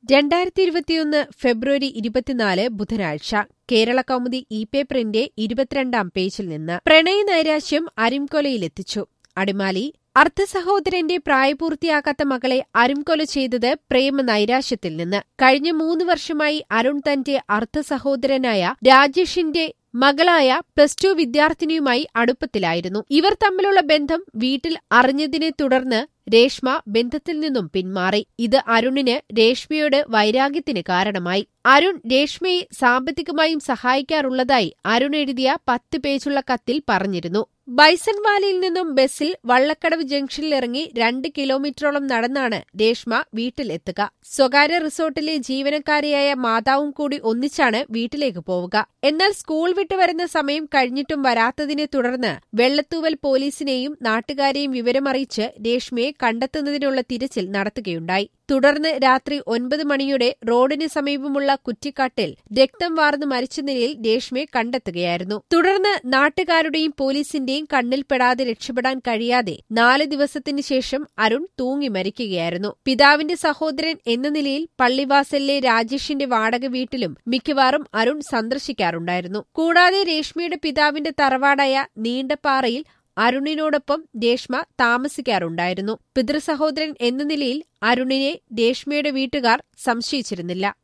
രണ്ടായിരത്തി ഇരുപത്തിയൊന്ന് ഫെബ്രുവരി ഇരുപത്തിനാല് ബുധനാഴ്ച കേരള കൗമുദി ഇ പേപ്പറിന്റെ ഇരുപത്തിരണ്ടാം പേജിൽ നിന്ന് പ്രണയ നൈരാശ്യം അരിംകൊലയിലെത്തിച്ചു അടിമാലി അർദ്ധസഹോദരന്റെ പ്രായപൂർത്തിയാകാത്ത മകളെ അരുംകൊല ചെയ്തത് പ്രേമ നൈരാശ്യത്തിൽ നിന്ന് കഴിഞ്ഞ മൂന്ന് വർഷമായി അരുൺ തന്റെ അർദ്ധസഹോദരനായ രാജേഷിന്റെ മകളായ പ്ലസ് ടു വിദ്യാർത്ഥിനിയുമായി അടുപ്പത്തിലായിരുന്നു ഇവർ തമ്മിലുള്ള ബന്ധം വീട്ടിൽ അറിഞ്ഞതിനെ തുടർന്ന് രേഷ്മ ബന്ധത്തിൽ നിന്നും പിന്മാറി ഇത് അരുണിന് രേഷ്മയോട് വൈരാഗ്യത്തിന് കാരണമായി അരുൺ രേഷ്മയെ സാമ്പത്തികമായും സഹായിക്കാറുള്ളതായി അരുൺ എഴുതിയ പത്ത് പേജുള്ള കത്തിൽ പറഞ്ഞിരുന്നു ബൈസൺവാലിയിൽ നിന്നും ബസ്സിൽ വള്ളക്കടവ് ജംഗ്ഷനിലിറങ്ങി രണ്ട് കിലോമീറ്ററോളം നടന്നാണ് രേഷ്മ വീട്ടിലെത്തുക സ്വകാര്യ റിസോർട്ടിലെ ജീവനക്കാരിയായ മാതാവും കൂടി ഒന്നിച്ചാണ് വീട്ടിലേക്ക് പോവുക എന്നാൽ സ്കൂൾ വിട്ടു വരുന്ന സമയം കഴിഞ്ഞിട്ടും വരാത്തതിനെ തുടർന്ന് വെള്ളത്തൂവൽ പോലീസിനെയും നാട്ടുകാരെയും വിവരമറിയിച്ച് രേഷ്മയെ കണ്ടെത്തുന്നതിനുള്ള തിരച്ചിൽ നടത്തുകയുണ്ടായി തുടർന്ന് രാത്രി ഒൻപത് മണിയോടെ റോഡിന് സമീപമുള്ള കുറ്റിക്കാട്ടിൽ രക്തം വാർന്ന് മരിച്ച നിലയിൽ രേഷ്മയെ കണ്ടെത്തുകയായിരുന്നു തുടർന്ന് നാട്ടുകാരുടെയും പോലീസിന്റെയും കണ്ണിൽപ്പെടാതെ രക്ഷപ്പെടാൻ കഴിയാതെ നാല് ദിവസത്തിനു ശേഷം അരുൺ തൂങ്ങി മരിക്കുകയായിരുന്നു പിതാവിന്റെ സഹോദരൻ എന്ന നിലയിൽ പള്ളിവാസലിലെ രാജേഷിന്റെ വാടക വീട്ടിലും മിക്കവാറും അരുൺ സന്ദർശിക്കാറുണ്ടായിരുന്നു കൂടാതെ രേഷ്മയുടെ പിതാവിന്റെ തറവാടായ നീണ്ടപ്പാറയിൽ അരുണിനോടൊപ്പം രേഷ്മ താമസിക്കാറുണ്ടായിരുന്നു പിതൃസഹോദരൻ എന്ന നിലയിൽ അരുണിനെ രേഷ്മയുടെ വീട്ടുകാർ സംശയിച്ചിരുന്നില്ല